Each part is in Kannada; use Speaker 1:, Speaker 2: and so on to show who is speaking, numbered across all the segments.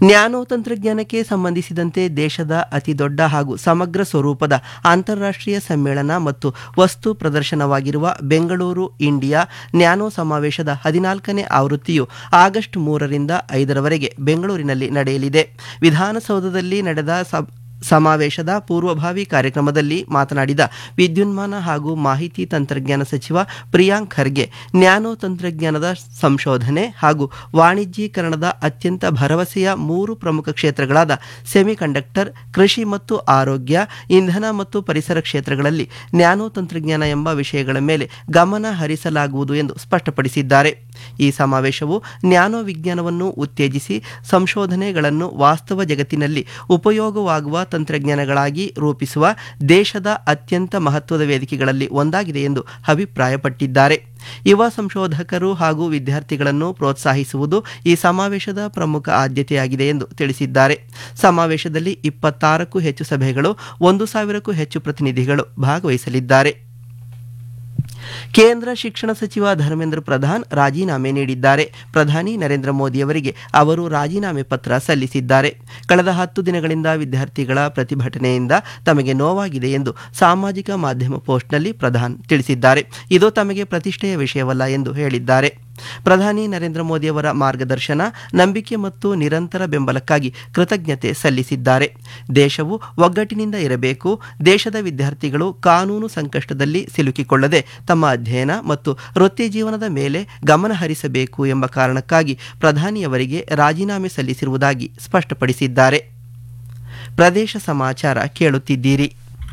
Speaker 1: ನ್ಯಾನೋ ತಂತ್ರಜ್ಞಾನಕ್ಕೆ ಸಂಬಂಧಿಸಿದಂತೆ ದೇಶದ ಅತಿದೊಡ್ಡ ಹಾಗೂ ಸಮಗ್ರ ಸ್ವರೂಪದ ಅಂತಾರಾಷ್ಟ್ರೀಯ ಸಮ್ಮೇಳನ ಮತ್ತು ವಸ್ತು ಪ್ರದರ್ಶನವಾಗಿರುವ ಬೆಂಗಳೂರು ಇಂಡಿಯಾ ನ್ಯಾನೋ ಸಮಾವೇಶದ ಹದಿನಾಲ್ಕನೇ ಆವೃತ್ತಿಯು ಆಗಸ್ಟ್ ಮೂರರಿಂದ ಐದರವರೆಗೆ ಬೆಂಗಳೂರಿನಲ್ಲಿ ನಡೆಯಲಿದೆ ವಿಧಾನಸೌಧದಲ್ಲಿ ನಡೆದ ಸಬ್ ಸಮಾವೇಶದ ಪೂರ್ವಭಾವಿ ಕಾರ್ಯಕ್ರಮದಲ್ಲಿ ಮಾತನಾಡಿದ ವಿದ್ಯುನ್ಮಾನ ಹಾಗೂ ಮಾಹಿತಿ ತಂತ್ರಜ್ಞಾನ ಸಚಿವ ಪ್ರಿಯಾಂಕ್ ಖರ್ಗೆ ನ್ಯಾನೋ ತಂತ್ರಜ್ಞಾನದ ಸಂಶೋಧನೆ ಹಾಗೂ ವಾಣಿಜ್ಯೀಕರಣದ ಅತ್ಯಂತ ಭರವಸೆಯ ಮೂರು ಪ್ರಮುಖ ಕ್ಷೇತ್ರಗಳಾದ ಸೆಮಿಕಂಡಕ್ಟರ್ ಕೃಷಿ ಮತ್ತು ಆರೋಗ್ಯ ಇಂಧನ ಮತ್ತು ಪರಿಸರ ಕ್ಷೇತ್ರಗಳಲ್ಲಿ ನ್ಯಾನೋ ತಂತ್ರಜ್ಞಾನ ಎಂಬ ವಿಷಯಗಳ ಮೇಲೆ ಗಮನ ಹರಿಸಲಾಗುವುದು ಎಂದು ಸ್ಪಷ್ಟಪಡಿಸಿದ್ದಾರೆ ಈ ಸಮಾವೇಶವು ನ್ಯಾನೋ ವಿಜ್ಞಾನವನ್ನು ಉತ್ತೇಜಿಸಿ ಸಂಶೋಧನೆಗಳನ್ನು ವಾಸ್ತವ ಜಗತ್ತಿನಲ್ಲಿ ಉಪಯೋಗವಾಗುವ ತಂತ್ರಜ್ಞಾನಗಳಾಗಿ ರೂಪಿಸುವ ದೇಶದ ಅತ್ಯಂತ ಮಹತ್ವದ ವೇದಿಕೆಗಳಲ್ಲಿ ಒಂದಾಗಿದೆ ಎಂದು ಅಭಿಪ್ರಾಯಪಟ್ಟಿದ್ದಾರೆ ಯುವ ಸಂಶೋಧಕರು ಹಾಗೂ ವಿದ್ಯಾರ್ಥಿಗಳನ್ನು ಪ್ರೋತ್ಸಾಹಿಸುವುದು ಈ ಸಮಾವೇಶದ ಪ್ರಮುಖ ಆದ್ಯತೆಯಾಗಿದೆ ಎಂದು ತಿಳಿಸಿದ್ದಾರೆ ಸಮಾವೇಶದಲ್ಲಿ ಇಪ್ಪತ್ತಾರಕ್ಕೂ ಹೆಚ್ಚು ಸಭೆಗಳು ಒಂದು ಸಾವಿರಕ್ಕೂ ಹೆಚ್ಚು ಪ್ರತಿನಿಧಿಗಳು ಭಾಗವಹಿಸಲಿದ್ದಾರೆ ಕೇಂದ್ರ ಶಿಕ್ಷಣ ಸಚಿವ ಧರ್ಮೇಂದ್ರ ಪ್ರಧಾನ್ ರಾಜೀನಾಮೆ ನೀಡಿದ್ದಾರೆ ಪ್ರಧಾನಿ ನರೇಂದ್ರ ಮೋದಿಯವರಿಗೆ ಅವರು ರಾಜೀನಾಮೆ ಪತ್ರ ಸಲ್ಲಿಸಿದ್ದಾರೆ ಕಳೆದ ಹತ್ತು ದಿನಗಳಿಂದ ವಿದ್ಯಾರ್ಥಿಗಳ ಪ್ರತಿಭಟನೆಯಿಂದ ತಮಗೆ ನೋವಾಗಿದೆ ಎಂದು ಸಾಮಾಜಿಕ ಮಾಧ್ಯಮ ಪೋಸ್ಟ್ನಲ್ಲಿ ಪ್ರಧಾನ್ ತಿಳಿಸಿದ್ದಾರೆ ಇದು ತಮಗೆ ಪ್ರತಿಷ್ಠೆಯ ವಿಷಯವಲ್ಲ ಎಂದು ಹೇಳಿದ್ದಾರೆ ಪ್ರಧಾನಿ ನರೇಂದ್ರ ಮೋದಿಯವರ ಮಾರ್ಗದರ್ಶನ ನಂಬಿಕೆ ಮತ್ತು ನಿರಂತರ ಬೆಂಬಲಕ್ಕಾಗಿ ಕೃತಜ್ಞತೆ ಸಲ್ಲಿಸಿದ್ದಾರೆ ದೇಶವು ಒಗ್ಗಟ್ಟಿನಿಂದ ಇರಬೇಕು ದೇಶದ ವಿದ್ಯಾರ್ಥಿಗಳು ಕಾನೂನು ಸಂಕಷ್ಟದಲ್ಲಿ ಸಿಲುಕಿಕೊಳ್ಳದೆ ತಮ್ಮ ಅಧ್ಯಯನ ಮತ್ತು ವೃತ್ತಿ ಜೀವನದ ಮೇಲೆ ಗಮನ ಹರಿಸಬೇಕು ಎಂಬ ಕಾರಣಕ್ಕಾಗಿ ಪ್ರಧಾನಿಯವರಿಗೆ ರಾಜೀನಾಮೆ ಸಲ್ಲಿಸಿರುವುದಾಗಿ ಸ್ಪಷ್ಟಪಡಿಸಿದ್ದಾರೆ ಪ್ರದೇಶ ಸಮಾಚಾರ ಕೇಳುತ್ತಿದ್ದೀರಿ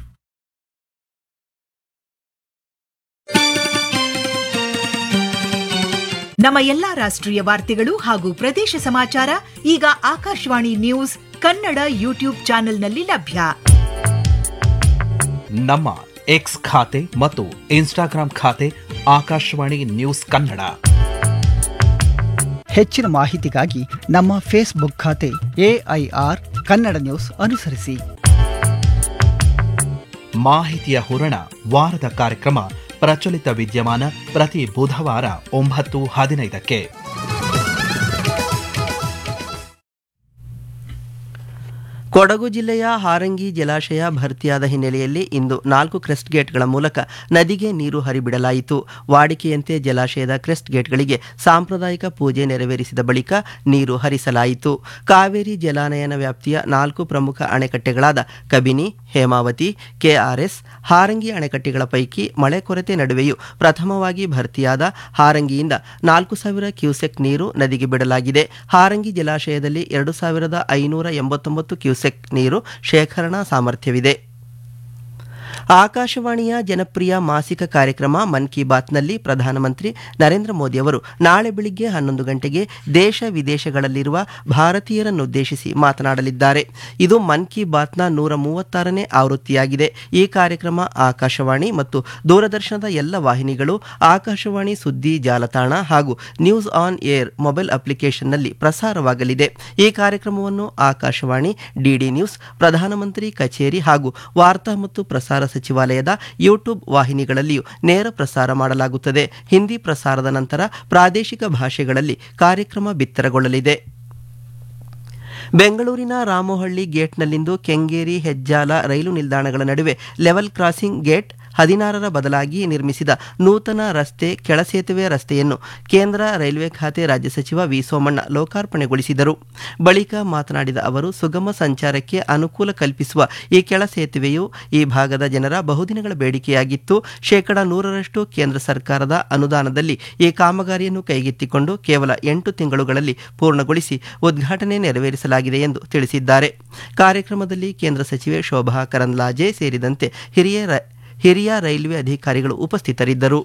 Speaker 2: ನಮ್ಮ ಎಲ್ಲಾ ರಾಷ್ಟ್ರೀಯ ವಾರ್ತೆಗಳು ಹಾಗೂ ಪ್ರದೇಶ ಸಮಾಚಾರ ಈಗ ಆಕಾಶವಾಣಿ ನ್ಯೂಸ್ ಕನ್ನಡ ಯೂಟ್ಯೂಬ್ ಚಾನೆಲ್ನಲ್ಲಿ ಲಭ್ಯ
Speaker 3: ನಮ್ಮ ಎಕ್ಸ್ ಖಾತೆ ಮತ್ತು ಇನ್ಸ್ಟಾಗ್ರಾಂ ಖಾತೆ ಆಕಾಶವಾಣಿ ನ್ಯೂಸ್ ಕನ್ನಡ
Speaker 4: ಹೆಚ್ಚಿನ ಮಾಹಿತಿಗಾಗಿ ನಮ್ಮ ಫೇಸ್ಬುಕ್ ಖಾತೆ ಎಐಆರ್ ಕನ್ನಡ ನ್ಯೂಸ್ ಅನುಸರಿಸಿ
Speaker 3: ಮಾಹಿತಿಯ ಹೂರಣ ವಾರದ ಕಾರ್ಯಕ್ರಮ ಪ್ರಚಲಿತ ವಿದ್ಯಮಾನ ಪ್ರತಿ ಬುಧವಾರ ಒಂಬತ್ತು ಹದಿನೈದಕ್ಕೆ
Speaker 1: ಕೊಡಗು ಜಿಲ್ಲೆಯ ಹಾರಂಗಿ ಜಲಾಶಯ ಭರ್ತಿಯಾದ ಹಿನ್ನೆಲೆಯಲ್ಲಿ ಇಂದು ನಾಲ್ಕು ಕ್ರೆಸ್ಟ್ ಗೇಟ್ಗಳ ಮೂಲಕ ನದಿಗೆ ನೀರು ಹರಿಬಿಡಲಾಯಿತು ವಾಡಿಕೆಯಂತೆ ಜಲಾಶಯದ ಕ್ರೆಸ್ಟ್ ಗೇಟ್ಗಳಿಗೆ ಸಾಂಪ್ರದಾಯಿಕ ಪೂಜೆ ನೆರವೇರಿಸಿದ ಬಳಿಕ ನೀರು ಹರಿಸಲಾಯಿತು ಕಾವೇರಿ ಜಲಾನಯನ ವ್ಯಾಪ್ತಿಯ ನಾಲ್ಕು ಪ್ರಮುಖ ಅಣೆಕಟ್ಟೆಗಳಾದ ಕಬಿನಿ ಹೇಮಾವತಿ ಕೆಆರ್ಎಸ್ ಹಾರಂಗಿ ಅಣೆಕಟ್ಟೆಗಳ ಪೈಕಿ ಮಳೆ ಕೊರತೆ ನಡುವೆಯೂ ಪ್ರಥಮವಾಗಿ ಭರ್ತಿಯಾದ ಹಾರಂಗಿಯಿಂದ ನಾಲ್ಕು ಸಾವಿರ ಕ್ಯೂಸೆಕ್ ನೀರು ನದಿಗೆ ಬಿಡಲಾಗಿದೆ ಹಾರಂಗಿ ಜಲಾಶಯದಲ್ಲಿ ಎರಡು ಸಾವಿರದ ಐನೂರ ಎಂಬತ್ತೊಂಬತ್ತು ಕ್ಯೂಸೆಕ್ ನೀರು ಶೇಖರಣಾ ಸಾಮರ್ಥ್ಯವಿದೆ ಆಕಾಶವಾಣಿಯ ಜನಪ್ರಿಯ ಮಾಸಿಕ ಕಾರ್ಯಕ್ರಮ ಮನ್ ಕಿ ಬಾತ್ನಲ್ಲಿ ಪ್ರಧಾನಮಂತ್ರಿ ನರೇಂದ್ರ ಮೋದಿ ಅವರು ನಾಳೆ ಬೆಳಿಗ್ಗೆ ಹನ್ನೊಂದು ಗಂಟೆಗೆ ದೇಶ ವಿದೇಶಗಳಲ್ಲಿರುವ ಭಾರತೀಯರನ್ನುದ್ದೇಶಿಸಿ ಮಾತನಾಡಲಿದ್ದಾರೆ ಇದು ಮನ್ ಕಿ ಬಾತ್ನ ನೂರ ಮೂವತ್ತಾರನೇ ಆವೃತ್ತಿಯಾಗಿದೆ ಈ ಕಾರ್ಯಕ್ರಮ ಆಕಾಶವಾಣಿ ಮತ್ತು ದೂರದರ್ಶನದ ಎಲ್ಲ ವಾಹಿನಿಗಳು ಆಕಾಶವಾಣಿ ಸುದ್ದಿ ಜಾಲತಾಣ ಹಾಗೂ ನ್ಯೂಸ್ ಆನ್ ಏರ್ ಮೊಬೈಲ್ ಅಪ್ಲಿಕೇಶನ್ನಲ್ಲಿ ಪ್ರಸಾರವಾಗಲಿದೆ ಈ ಕಾರ್ಯಕ್ರಮವನ್ನು ಆಕಾಶವಾಣಿ ಡಿಡಿ ನ್ಯೂಸ್ ಪ್ರಧಾನಮಂತ್ರಿ ಕಚೇರಿ ಹಾಗೂ ವಾರ್ತಾ ಮತ್ತು ಪ್ರಸಾರ ಸಚಿವಾಲಯದ ಯೂಟ್ಯೂಬ್ ವಾಹಿನಿಗಳಲ್ಲಿಯೂ ನೇರ ಪ್ರಸಾರ ಮಾಡಲಾಗುತ್ತದೆ ಹಿಂದಿ ಪ್ರಸಾರದ ನಂತರ ಪ್ರಾದೇಶಿಕ ಭಾಷೆಗಳಲ್ಲಿ ಕಾರ್ಯಕ್ರಮ ಬಿತ್ತರಗೊಳ್ಳಲಿದೆ ಬೆಂಗಳೂರಿನ ರಾಮೋಹಳ್ಳಿ ಗೇಟ್ನಲ್ಲಿಂದು ಕೆಂಗೇರಿ ಹೆಜ್ಜಾಲ ರೈಲು ನಿಲ್ದಾಣಗಳ ನಡುವೆ ಲೆವೆಲ್ ಕ್ರಾಸಿಂಗ್ ಗೇಟ್ ಹದಿನಾರರ ಬದಲಾಗಿ ನಿರ್ಮಿಸಿದ ನೂತನ ರಸ್ತೆ ಕೆಳಸೇತುವೆ ರಸ್ತೆಯನ್ನು ಕೇಂದ್ರ ರೈಲ್ವೆ ಖಾತೆ ರಾಜ್ಯ ಸಚಿವ ವಿ ಸೋಮಣ್ಣ ಲೋಕಾರ್ಪಣೆಗೊಳಿಸಿದರು ಬಳಿಕ ಮಾತನಾಡಿದ ಅವರು ಸುಗಮ ಸಂಚಾರಕ್ಕೆ ಅನುಕೂಲ ಕಲ್ಪಿಸುವ ಈ ಕೆಳ ಸೇತುವೆಯು ಈ ಭಾಗದ ಜನರ ಬಹುದಿನಗಳ ಬೇಡಿಕೆಯಾಗಿತ್ತು ಶೇಕಡ ನೂರರಷ್ಟು ಕೇಂದ್ರ ಸರ್ಕಾರದ ಅನುದಾನದಲ್ಲಿ ಈ ಕಾಮಗಾರಿಯನ್ನು ಕೈಗೆತ್ತಿಕೊಂಡು ಕೇವಲ ಎಂಟು ತಿಂಗಳುಗಳಲ್ಲಿ ಪೂರ್ಣಗೊಳಿಸಿ ಉದ್ಘಾಟನೆ ನೆರವೇರಿಸಲಾಗಿದೆ ಎಂದು ತಿಳಿಸಿದ್ದಾರೆ ಕಾರ್ಯಕ್ರಮದಲ್ಲಿ ಕೇಂದ್ರ ಸಚಿವೆ ಶೋಭಾ ಕರಂದ್ಲಾಜೆ ಸೇರಿದಂತೆ ಹಿರಿಯ ಹಿರಿಯ ರೈಲ್ವೆ ಅಧಿಕಾರಿಗಳು ಉಪಸ್ಥಿತರಿದ್ದರು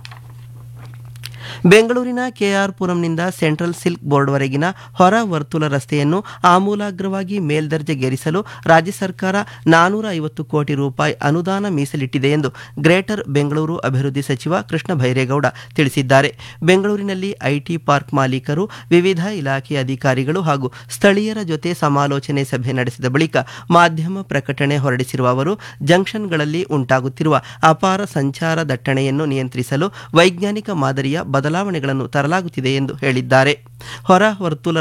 Speaker 1: ಬೆಂಗಳೂರಿನ ಕೆಆರ್ ಪುರಂನಿಂದ ಸೆಂಟ್ರಲ್ ಸಿಲ್ಕ್ ಬೋರ್ಡ್ವರೆಗಿನ ಹೊರ ವರ್ತುಲ ರಸ್ತೆಯನ್ನು ಆಮೂಲಾಗ್ರವಾಗಿ ಮೇಲ್ದರ್ಜೆಗೇರಿಸಲು ರಾಜ್ಯ ಸರ್ಕಾರ ನಾನೂರ ಐವತ್ತು ಕೋಟಿ ರೂಪಾಯಿ ಅನುದಾನ ಮೀಸಲಿಟ್ಟಿದೆ ಎಂದು ಗ್ರೇಟರ್ ಬೆಂಗಳೂರು ಅಭಿವೃದ್ಧಿ ಸಚಿವ ಕೃಷ್ಣ ಭೈರೇಗೌಡ ತಿಳಿಸಿದ್ದಾರೆ ಬೆಂಗಳೂರಿನಲ್ಲಿ ಐಟಿ ಪಾರ್ಕ್ ಮಾಲೀಕರು ವಿವಿಧ ಇಲಾಖೆಯ ಅಧಿಕಾರಿಗಳು ಹಾಗೂ ಸ್ಥಳೀಯರ ಜೊತೆ ಸಮಾಲೋಚನೆ ಸಭೆ ನಡೆಸಿದ ಬಳಿಕ ಮಾಧ್ಯಮ ಪ್ರಕಟಣೆ ಹೊರಡಿಸಿರುವ ಅವರು ಜಂಕ್ಷನ್ಗಳಲ್ಲಿ ಉಂಟಾಗುತ್ತಿರುವ ಅಪಾರ ಸಂಚಾರ ದಟ್ಟಣೆಯನ್ನು ನಿಯಂತ್ರಿಸಲು ವೈಜ್ಞಾನಿಕ ಮಾದರಿಯ ಬದಲಾವಣೆಗಳನ್ನು ತರಲಾಗುತ್ತಿದೆ ಎಂದು ಹೇಳಿದ್ದಾರೆ ಹೊರ ವರ್ತುಲ